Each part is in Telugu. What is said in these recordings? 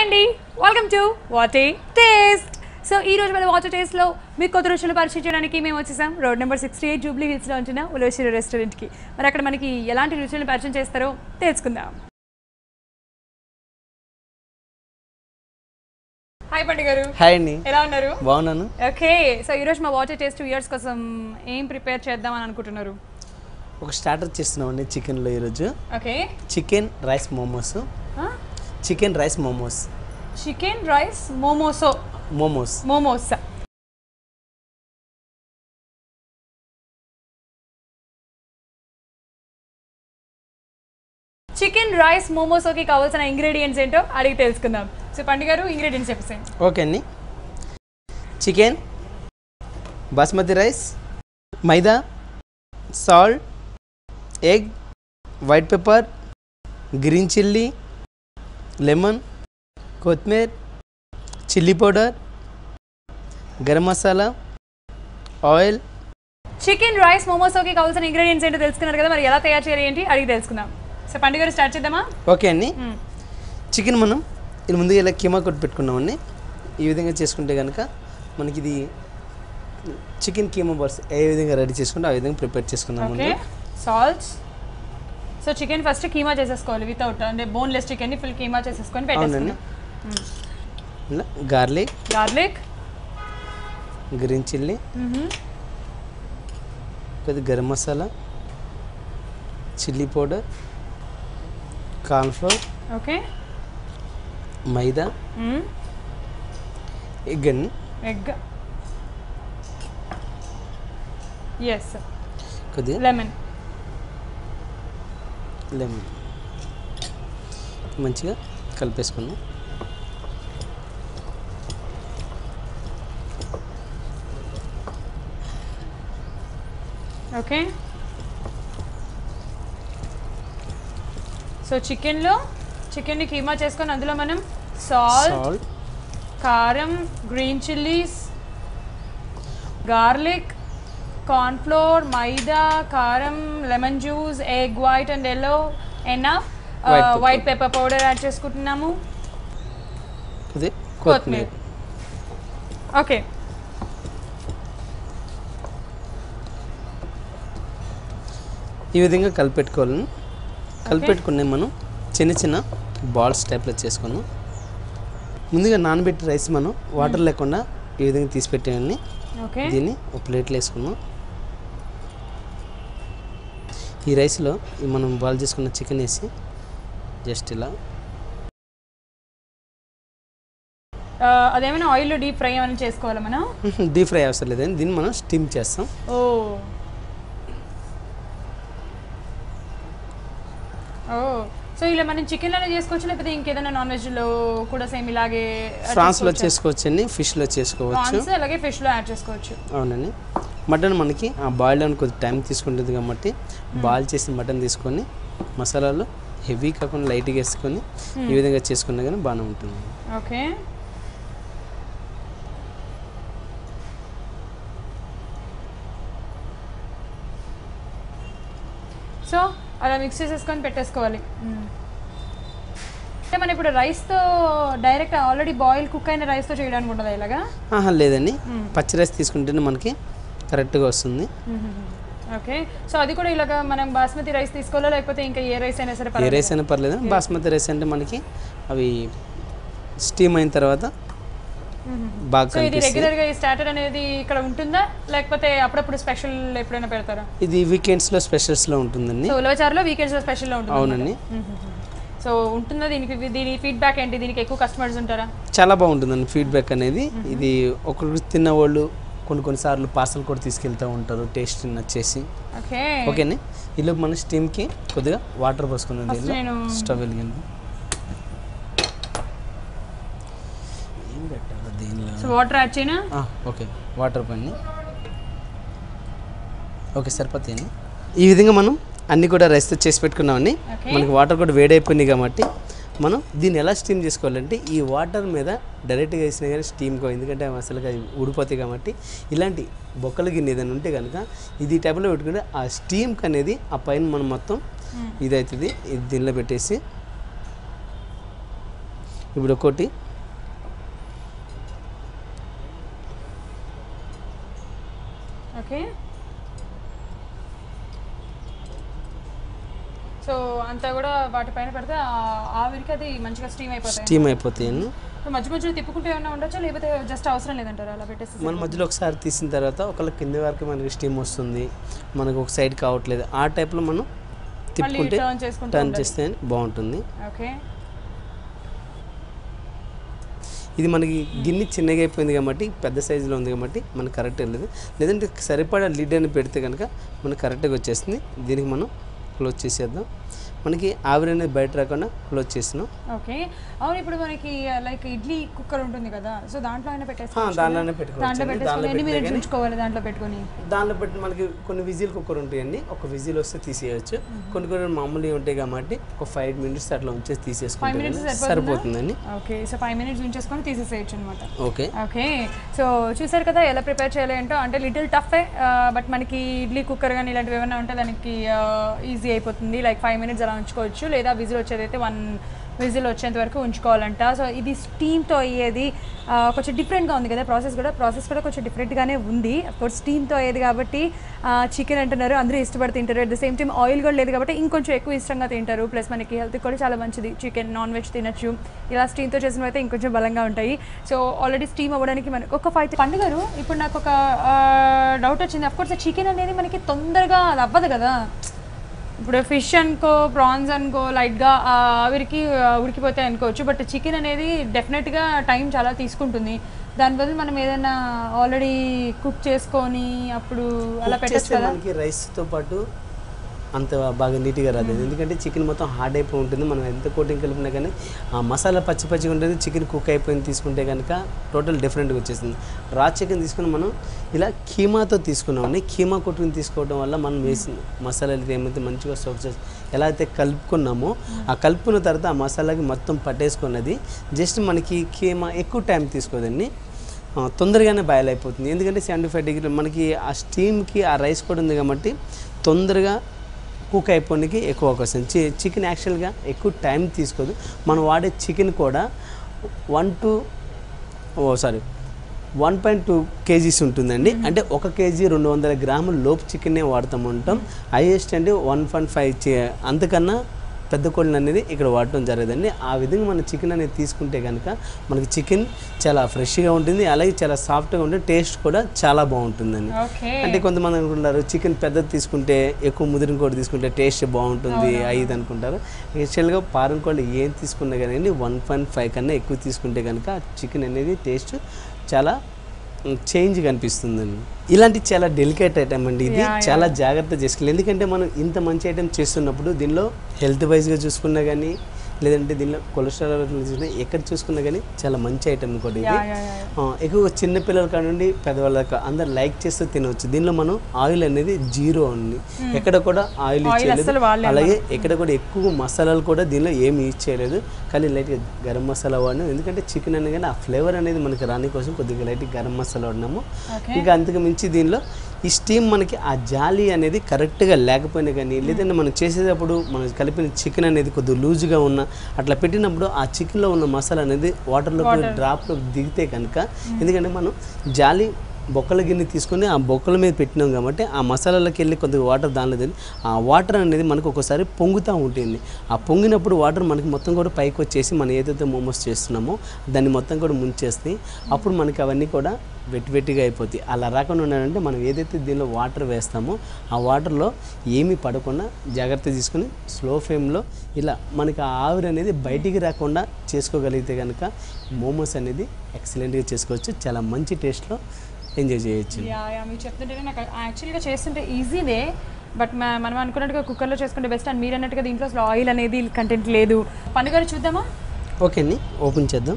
అండి welcome to what taste so ఈ రోజు మన వాటర్ టేస్ట్లో మీకు కొత్త రుచులు పరిచయం చేయడానికి మేము వచ్చేసాం road number sixty eight Jubilee హిల్స్లో ఉంటున్న ఉలవేశ్వరి రెస్టారెంట్కి మరి అక్కడ మనకి ఎలాంటి రుచులను పరిచయం చేస్తారో తెలుసుకుందాం హాయ్ పండు గారు హాయ్ అండి ఎలా ఉన్నారు బాగున్నాను ఓకే సో ఈరోజు మా వాటర్ టేస్ట్ టూ ఇయర్స్ కోసం ఏం ప్రిపేర్ చేద్దామని అనుకుంటున్నారు ఒక స్టార్టర్ చేస్తున్నామండి చికెన్లో ఈరోజు okay chicken rice momos chicken rice momos chicken rice మోమోసో మోమోస్ మోమోస్ చికెన్ రైస్ మోమోసోకి కావాల్సిన ఇంగ్రీడియంట్స్ ఏంటో అడిగి తెలుసుకుందాం సో పండుగ గారు ఇంగ్రీడియంట్స్ చెప్పేసాను ఓకే అండి chicken basmati rice maida salt egg white pepper green chilli lemon కొత్తిమీర chilli powder garam masala oil chicken rice మోమోసోకి కావాల్సిన ఇంగ్రీడియంట్స్ ఏంటో తెలుసుకున్నారు కదా మరి ఎలా తయారు చేయాలి ఏంటి అడిగి తెలుసుకుందాం సో పండుగ గారు స్టార్ట్ చేద్దామా ఓకే అండి చికెన్ మనం ఇది ముందుగా ఇలా కీమా కొట్టి పెట్టుకున్నామండి ఈ విధంగా చేసుకుంటే కనుక మనకి ఇది చికెన్ కీమా బాల్స్ ఏ విధంగా రెడీ చేసుకుంటే ఆ విధంగా ప్రిపేర్ చేసుకున్నాం ఓకే ముందు salt so chicken first keema చేసేసుకోవాలి వితౌట్ అంటే బోన్లెస్ చికెన్ ఫుల్ కీమా చేసేసుకొని అవునండి పెట్టేసుకుందాం ఇలా గార్లిక్ గార్లిక్ గ్రీన్ చిల్లీ కొద్ది garam masala chilli powder cornflour okay maida egg అండి ఎగ్ ఎస్ కొద్దిగా లెమన్ లెమన్ మంచిగా కలిపేసుకున్నాం ఓకే సో చికెన్లో చికెన్ని కీమా చేసుకొని అందులో మనం సాల్ట్ సాల్ట్ కారం green chillies garlic cornflour maida కారం lemon juice egg white and yellow ఎన్న White pepper. White pepper powder add చేసుకుంటున్నాము కొద్దిగా కొత్తిమీర కొత్తిమీర ఓకే ఈ విధంగా కలిపెట్టుకోవాలని కలిపెట్టుకునే మనం చిన్న చిన్న బాల్స్ టైప్లో చేసుకున్నాం ముందుగా నానబెట్టి రైస్ మనం వాటర్ లేకుండా ఈ విధంగా తీసి పెట్టేయండి ఓకే దీన్ని ఒక ప్లేట్లో వేసుకున్నాం ఈ రైస్లో ఈ మనం బాల్ చేసుకున్న చికెన్ వేసి జస్ట్ ఇలా అదేమైనా ఆయిల్ డీప్ ఫ్రై ఏమైనా చేసుకోవాలా మనం డీప్ ఫ్రై అవసరం లేదండి దీన్ని మనం స్టీమ్ చేస్తాం ఓ ఓ సో ఇలా మనం చికెన్లోనే చేసుకోవచ్చు లేకపోతే ఇంకేదైనా నాన్ వెజ్లో కూడా సేమ్ ఇలాగే ఫ్రాన్స్లో చేసుకోవచ్చండి ఫిష్లో చేసుకోవచ్చు ప్రాన్స్ అలాగే ఫిష్లో యాడ్ చేసుకోవచ్చు అవునండి మటన్ మనకి ఆ బాయిల్ అని కొద్ది టైం తీసుకుంటుంది కాబట్టి బాయిల్ చేసిన మటన్ తీసుకొని మసాలాలు హెవీ కాకుండా లైట్గా వేసుకొని ఈ విధంగా చేసుకున్నా కానీ బాగానే ఉంటుంది ఓకే సో అలా మిక్స్ చేసేసుకొని పెట్టేసుకోవాలి మ్మ్. అంటే మనం ఇప్పుడు రైస్తో డైరెక్ట్ ఆల్రెడీ బాయిల్ కుక్ అయిన రైస్తో చేయడానికి ఉండదా ఇలాగా ఆహా లేదండి పచ్చి రైస్ తీసుకుంటేనే మనకి కరెక్ట్గా వస్తుంది ఓకే సో అది కూడా ఇలాగా మనం బాస్మతి రైస్ తీసుకోవాలా లేకపోతే ఇంకా ఏ రైస్ అయినా సరే ఏ పర్వాలేదు రైస్ అయినా పర్లేదు బాస్మతి రైస్ అంటే మనకి అవి స్టీమ్ అయిన తర్వాత బాగా సో ఇది కనిపిస్తుంది రెగ్యులర్ గా ఈ స్టార్టర్ అనేది ఇక్కడ ఉంటుందా లేకపోతే అప్పుడప్పుడు స్పెషల్ ఎప్పుడైనా పెడతారా ఇది వీకెండ్స్లో స్పెషల్స్లో ఉంటుందండి సో ఉలవచారులో వీకెండ్స్ లో స్పెషల్ లో ఉంటుంది అవునండి సో ఉంటుందా దీనికి దీని ఫీడ్బ్యాక్ ఏంటి దీనికి ఎక్కువ కస్టమర్స్ ఉంటారా చాలా బాగుంటుందండి ఫీడ్బ్యాక్ అనేది ఇది ఒకరికి తిన్న వాళ్ళు కొన్ని కొన్నిసార్లు పార్సల్ కూడా తీసుకెళ్తూ ఉంటారు టేస్ట్ నచ్చేసి ఓకే ఓకేనే ఇలా మన స్టీమ్కి కొద్దిగా వాటర్ పోసుకున్నాం ఫస్ట్ దీనిలో నేను స్టవ్ వెలిగింది ఏం పెట్టాలి దీనిలో సో వాటర్ యాడ్ చేయనా ఆ, ఓకే వాటర్ పని ఓకే సరిపోతాయండి ఈ విధంగా మనం అన్నీ కూడా రైస్తో చేసి పెట్టుకున్నామండి Okay. మనకి వాటర్ కూడా వేడైపోయింది కాబట్టి మనం దీన్ని ఎలా స్టీమ్ చేసుకోవాలంటే ఈ వాటర్ మీద డైరెక్ట్గా వేసినా కానీ స్టీమ్కో ఎందుకంటే అవి అసలు అది ఊడిపోతాయి కాబట్టి ఇలాంటి బొక్కల గిన్నె ఏదైనా ఉంటే కనుక ఇది ఈ టైప్లో పెట్టుకుంటే ఆ స్టీమ్కి అనేది ఆ పైన మనం మొత్తం ఇది అవుతుంది ఇది దీనిలో పెట్టేసి ఇప్పుడు ఒకటి ఓకే సో అంతా కూడా వాటిపైన పెడితే ఆ- ఆవిరికి అది మంచిగా స్టీమ్ అయిపోతాయి స్టీమ్ అయిపోతాయి సో మధ్య మధ్యలో తిప్పుకుంటే ఏమైనా ఉండొచ్చా లేకపోతే జస్ట్ అవసరం లేదంటారు అలా పెట్టేసి మన మధ్యలో ఒకసారి తీసిన తర్వాత ఒకళ్ళ కింద వరకు మనకి స్టీమ్ వస్తుంది మనకు ఒక సైడ్ కావట్లేదు ఆ టైప్లో మనం తిప్పుకుంటే turn చేసుకుంటూ టర్న్ చేస్తే బాగుంటుంది ఓకే ఇది మనకి గిన్నె చిన్నగా అయిపోయింది కాబట్టి పెద్ద సైజులో ఉంది కాబట్టి మనకు కరెక్ట్ వెళ్ళదు లేదంటే సరిపడా లిడ్ అని పెడితే కనుక మనకు కరెక్ట్గా వచ్చేస్తుంది దీనికి మనం క్లోజ్ చేసేద్దాం మనకి ఆవిరి అనేది బయట రాకుండా క్లోజ్ చేసినాం ఓకే అవును ఇప్పుడు మనకి లైక్ ఇడ్లీ కుక్కర్ ఉంటుంది కదా సో దాంట్లో అయినా ఆ, పెట్టేసుకోవచ్చు దానిలోనే దాంట్లో పెట్టుకోవచ్చు పెట్టేసుకొని దానిలో ఎన్ని పెడితే మినిట్స్ కానీ ఉంచుకోవాలి దాంట్లో పెట్టుకొని దానిలో పెట్టి మనకి కొన్ని విజిల్ కుక్కర్ ఉంటాయండి ఒక విజిల్ వస్తే తీసేయచ్చు కొన్ని కొన్ని మామూలుగా ఉంటాయి కాబట్టి ఒక ఫైవ్ మినిట్స్ అట్లా ఉంచేసి తీసేసుకుంటే minutes కానీ సరిపోతుందా? సరిపోతుందండి ఓకే సో ఫైవ్ మినిట్స్ ఉంచేసుకొని తీసేసేయచ్చు అనమాట ఓకే ఓకే సో చూసారు కదా ఎలా ప్రిపేర్ చేయాలి ఏంటో అంటే లిటిల్ టఫే బట్ మనకి ఇడ్లీ కుక్కర్ కానీ ఇలాంటివి ఏమైనా ఉంటే దానికి ఈజీ అయిపోతుంది లైక్ ఫైవ్ మినిట్స్ అలా ఉంచుకోవచ్చు లేదా విజిల్ వచ్చేదైతే వన్ విజిల్ వచ్చేంత వరకు ఉంచుకోవాలంట సో ఇది స్టీమ్తో అయ్యేది ఆ, కొంచెం డిఫరెంట్గా ఉంది కదా ప్రాసెస్ కూడా ప్రాసెస్ కూడా కొంచెం డిఫరెంట్గానే ఉంది అఫ్కోర్స్ స్టీమ్తో అయ్యేది కాబట్టి చికెన్ అంటున్నారు అందరూ ఇష్టపడి తింటారు at the same time oil కూడా లేదు కాబట్టి ఇంకొంచెం ఎక్కువ ఇష్టంగా తింటారు ప్లస్ మనకి హెల్త్ కూడా చాలా మంచిది చికెన్ నాన్ వెజ్ తినచ్చు ఇలా స్టీమ్తో చేసినవి అయితే ఇంకొంచెం బలంగా ఉంటాయి సో ఆల్రెడీ స్టీమ్ అవ్వడానికి మనకు ఒక ఫైవ్ పండుగరు ఇప్పుడు నాకు ఒక డౌట్ వచ్చింది అఫ్కోర్స్ చికెన్ అనేది మనకి తొందరగా అది అవ్వదు కదా ఇప్పుడు ఫిష్ అనుకో ప్రాన్స్ అనుకో లైట్గా ఆవిరికి ఆ, ఉడికిపోతాయి అనుకోవచ్చు బట్ చికెన్ అనేది డెఫినెట్గా టైం చాలా తీసుకుంటుంది దాని బదులు మనం ఏదైనా ఆల్రెడీ కుక్ చేసుకొని అప్పుడు అలా కుక్ పెట్టచ్చు చేస్తే కదా మనకి రైస్తో పాటు అంత బాగా నీట్గా రాదు ఎందుకంటే చికెన్ మొత్తం హార్డ్ అయిపోయి ఉంటుంది మనం ఎంత కోటింగ్ కలిపినా కానీ ఆ మసాలా పచ్చి పచ్చిగా ఉంటుంది చికెన్ కుక్ అయిపోయింది తీసుకుంటే కనుక టోటల్ డిఫరెంట్గా వచ్చేసింది రా చికెన్ తీసుకుని మనం ఇలా కీమాతో తీసుకున్నామండి కీమా కొట్టుకుని తీసుకోవడం వల్ల మనం వేసిన మసాలాలు ఏమైతే మంచిగా సోక్ చేసి ఎలా అయితే కలుపుకున్నామో ఆ కలుపుకున్న తర్వాత ఆ మసాలాకి మొత్తం పట్టేసుకున్నది జస్ట్ మనకి కీమా ఎక్కువ టైం తీసుకోదండి ఆ, తొందరగానే బాయిల్ అయిపోతుంది ఎందుకంటే సెవెంటీ ఫైవ్ డిగ్రీ మనకి ఆ స్టీమ్కి ఆ రైస్ కూడా ఉంది కాబట్టి తొందరగా కుక్ అయిపోనికి ఎక్కువ అవకాశం చి చికెన్ యాక్చువల్గా ఎక్కువ టైం తీసుకోదు మనం వాడే చికెన్ కూడా one two oh sorry one point two kgs ఉంటుందండి అంటే ఒక కేజీ రెండు వందల గ్రాముల లోపు చికెన్నే వాడుతూ ఉంటాం హైయెస్ట్ అంటే వన్ పాయింట్ ఫైవ్ అంతకన్నా పెద్ద కోళ్ళని అనేది ఇక్కడ వాడటం జరగదండి ఆ విధంగా మనం చికెన్ అనేది తీసుకుంటే కనుక మనకి చికెన్ చాలా ఫ్రెష్గా ఉంటుంది అలాగే చాలా సాఫ్ట్గా ఉంటుంది టేస్ట్ కూడా చాలా బాగుంటుందండి ఓకే అంటే కొంతమంది అనుకుంటారు చికెన్ పెద్దది తీసుకుంటే ఎక్కువ ముదిరిన కోడి తీసుకుంటే టేస్ట్ బాగుంటుంది అయ్యిది అనుకుంటారు యాక్చువల్గా పారం కోళ్ళు ఏం తీసుకున్నా కానీ వన్ పాయింట్ ఫైవ్ కన్నా ఎక్కువ తీసుకుంటే కనుక చికెన్ అనేది టేస్ట్ చాలా చేంజ్ కనిపిస్తుందండి ఇలాంటి చాలా డెలికేట్ ఐటమ్ అండి ఇది Yeah, yeah. చాలా జాగ్రత్త చేసుకోవాలి ఎందుకంటే మనం ఇంత మంచి ఐటమ్ చేస్తున్నప్పుడు దీనిలో హెల్త్ వైజ్గా చూసుకున్నా కానీ లేదంటే దీనిలో కొలెస్ట్రాల్ చూసినా ఎక్కడ చూసుకున్నా కానీ చాలా మంచి ఐటమ్ కూడా ఇది యా యా యా ఆ, ఎక్కువ చిన్న పిల్లల కాడ నుండి పెద్దవాళ్ళ దాకా అందరు లైక్ చేస్తూ తినవచ్చు దీనిలో మనం ఆయిల్ అనేది జీరో ఉంది ఎక్కడ కూడా ఆయిల్ Oil ఇచ్చేయలేదు అస్సలు వాడలేదు అలాగే ఎక్కడ కూడా ఎక్కువ మసాలాలు కూడా దీనిలో ఏమి యూజ్ చేయలేదు కానీ లైట్గా గరం మసాలా వాడినాం ఎందుకంటే చికెన్ అనేది ఆ ఫ్లేవర్ అనేది మనకి రాని కోసం కొద్దిగా లైట్ గరం మసాలా వాడినాము ఓకే ఇంకా అంతకు మించి దీనిలో ఈ స్టీమ్ మనకి ఆ జాలి అనేది కరెక్ట్గా లేకపోయినా కానీ లేదంటే మనం చేసేటప్పుడు మనం కలిపిన చికెన్ అనేది కొద్దిగా లూజ్గా ఉన్న అట్లా పెట్టినప్పుడు ఆ చికెన్లో ఉన్న మసాలా అనేది వాటర్లోకి డ్రాప్లో దిగితే కనుక ఎందుకంటే మనం జాలి బొక్కల గిన్నె తీసుకొని ఆ బొక్కల మీద పెట్టినాం కాబట్టి ఆ మసాలాలకు వెళ్ళి కొద్దిగా వాటర్ దానిలో దిగి ఆ వాటర్ అనేది మనకు ఒక్కోసారి పొంగుతూ ఉంటుంది ఆ పొంగినప్పుడు వాటర్ మనకి మొత్తం కూడా పైకి వచ్చేసి మనం ఏదైతే మోమోస్ చేస్తున్నామో దాన్ని మొత్తం కూడా ముంచేస్తాయి అప్పుడు మనకి అవన్నీ కూడా వెట్టి వెట్టిగా అయిపోతాయి అలా రాకుండా ఉండాలంటే మనం ఏదైతే దీనిలో వాటర్ వేస్తామో ఆ వాటర్లో ఏమీ పడకుండా జాగ్రత్త తీసుకుని స్లో ఫ్లేమ్లో ఇలా మనకి ఆ ఆవిరి అనేది బయటికి రాకుండా చేసుకోగలిగితే కనుక మోమోస్ అనేది ఎక్సలెంట్గా చేసుకోవచ్చు చాలా మంచి టేస్ట్లో ఎంజాయ్ చేయొచ్చు యా యా మీరు చెప్తుంటేనే నాకు యాక్చువల్గా చేస్తుంటే ఈజీనే బట్ మనం అనుకున్నట్టుగా కుక్కర్లో చేసుకుంటే బెస్ట్ అండ్ మీరు అన్నట్టుగా దీంట్లో అసలు ఆయిల్ అనేది కంటెంట్ లేదు పండుగ చూద్దామా ఓకే అండి ఓపెన్ చేద్దాం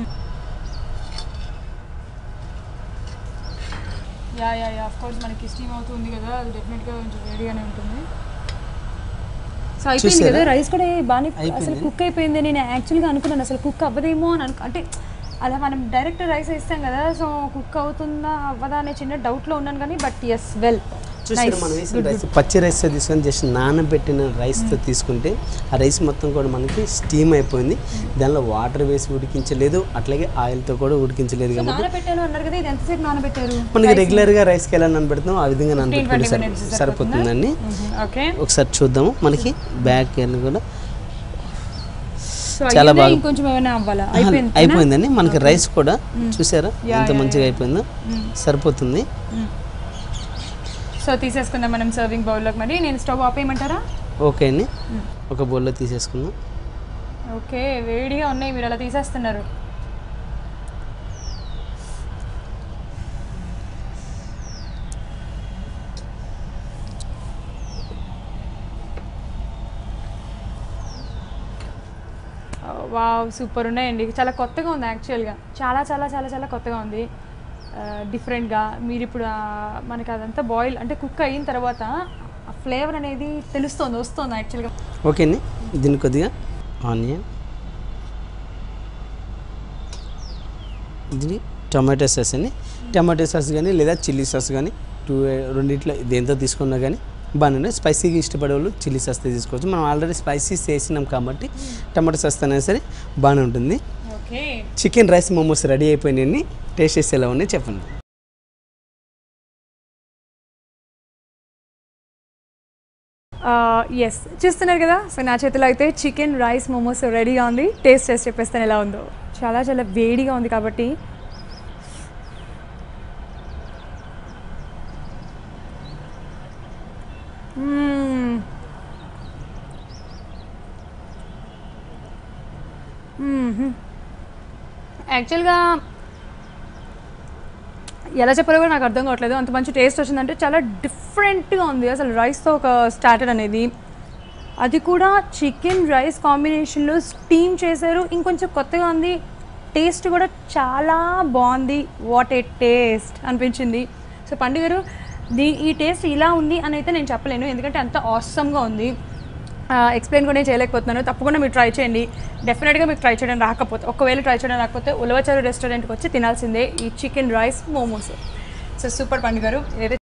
yeah yeah yeah of course మనకి స్టీమ్ అవుతుంది కదా అది డెఫినెట్గా కొంచెం వేడిగానే ఉంటుంది సో అయిపోయింది చూసారా? కదా రైస్ కూడా బాగానే అసలు అయిపోయింది. కుక్ అయిపోయింది నేను యాక్చువల్గా అనుకున్నాను అసలు కుక్ అవ్వదేమో అని అనుకు అంటే అలా మనం డైరెక్ట్ రైస్ వేస్తాం కదా సో కుక్ అవుతుందా అవ్వదా అనే చిన్న డౌట్లో ఉన్నాను కానీ బట్ ఎస్ వెల్ చూసారు మనం వేసిన రైస్ పచ్చి రైస్తో తీసుకొని జస్ట్ నానబెట్టిన రైస్తో తీసుకుంటే ఆ రైస్ మొత్తం కూడా మనకి స్టీమ్ అయిపోయింది దానిలో వాటర్ వేసి ఉడికించలేదు అట్లాగే ఆయిల్తో కూడా ఉడికించలేదు కాబట్టి నానబెట్టాను అన్నారు కదా ఇది ఎంతసేపు నానబెట్టారు మనకి రెగ్యులర్గా రైస్కి ఎలా నానబెడతాం ఆ విధంగా నానబెట్టుకుంటే 20 సరి minutes సరిపోతుందండి ఓకే ఒకసారి చూద్దాము మనకి బ్యాక్ ఎండ్ కూడా సో చాలా అయ్యిందా బాగా- ఇంకొంచెం ఏమైనా అవ్వాలా అయిపోయింది అయిపోయిందండి మనకి రైస్ కూడా చూసారా ఎంత మంచిగా అయిపోయిందో సరిపోతుంది సో తీసేసుకుందాం మనం సర్వింగ్ బౌల్లోకి మరి నేను స్టవ్ ఆపేయమంటారా ఓకే అండి ఒక బౌల్లో తీసేసుకుందాం ఓకే వేడిగా ఉన్నాయి మీరు అలా తీసేస్తున్నారు వావ్ సూపర్ ఉన్నాయండి చాలా కొత్తగా ఉంది యాక్చువల్గా చాలా చాలా చాలా చాలా కొత్తగా ఉంది డిఫరెంట్గా మీరు ఇప్పుడు ఆ, మనకి అదంతా బాయిల్ అంటే కుక్ అయిన తర్వాత ఆ ఫ్లేవర్ అనేది తెలుస్తుంది వస్తుంది యాక్చువల్గా ఓకే అండి దీన్ని కొద్దిగా ఆనియన్ ఇది టమాటో సాస్ అండి టమాటో సాస్ కానీ లేదా చిల్లీ సాస్ కానీ టూ రెండిట్లో దేంతో తీసుకున్నా కానీ బాగానే స్పైసీగా ఇష్టపడే వాళ్ళు చిల్లీ సాస్తో తీసుకోవచ్చు మనం ఆల్రెడీ స్పైసీస్ వేసినాం కాబట్టి టమాటో సాస్ అయినా సరే బాగానే ఉంటుంది okay chicken rice momos ready అయిపోయినాయి టేస్ట్ చేసి ఎలా ఉన్నాయి చెప్పండి ఎస్ చూస్తున్నారు కదా సో నా చేతిలో అయితే చికెన్ రైస్ మోమోస్ రెడీగా ఉంది టేస్ట్ చేసి చెప్పేస్తాను ఎలా ఉందో చాలా చాలా వేడిగా ఉంది కాబట్టి మ్మ్. మ్మ్హ్. యాక్చువల్గా ఎలా చెప్పాలో కూడా నాకు అర్థం కావట్లేదు అంత మంచి టేస్ట్ వచ్చిందంటే చాలా డిఫరెంట్గా ఉంది అసలు రైస్తో ఒక స్టార్టర్ అనేది అది కూడా చికెన్ రైస్ కాంబినేషన్లో స్టీమ్ చేశారు ఇంకొంచెం కొత్తగా ఉంది టేస్ట్ కూడా చాలా బాగుంది వాట్ ఏ టేస్ట్ అనిపించింది సో పండుగ దీ ఈ టేస్ట్ ఇలా ఉంది అని అయితే నేను చెప్పలేను ఎందుకంటే అంత ఆసమ్గా ఉంది ఎక్స్ప్లెయిన్ కూడా నేను చేయలేకపోతున్నాను తప్పకుండా మీరు ట్రై చేయండి డెఫినెట్గా మీకు ట్రై చేయడం రాకపోతే ఒకవేళ ట్రై చేయడం రాకపోతే ఉలవచారు రెస్టారెంట్కి వచ్చి తినాల్సిందే ఈ chicken rice momos so super Panduga గారు ఏదైతే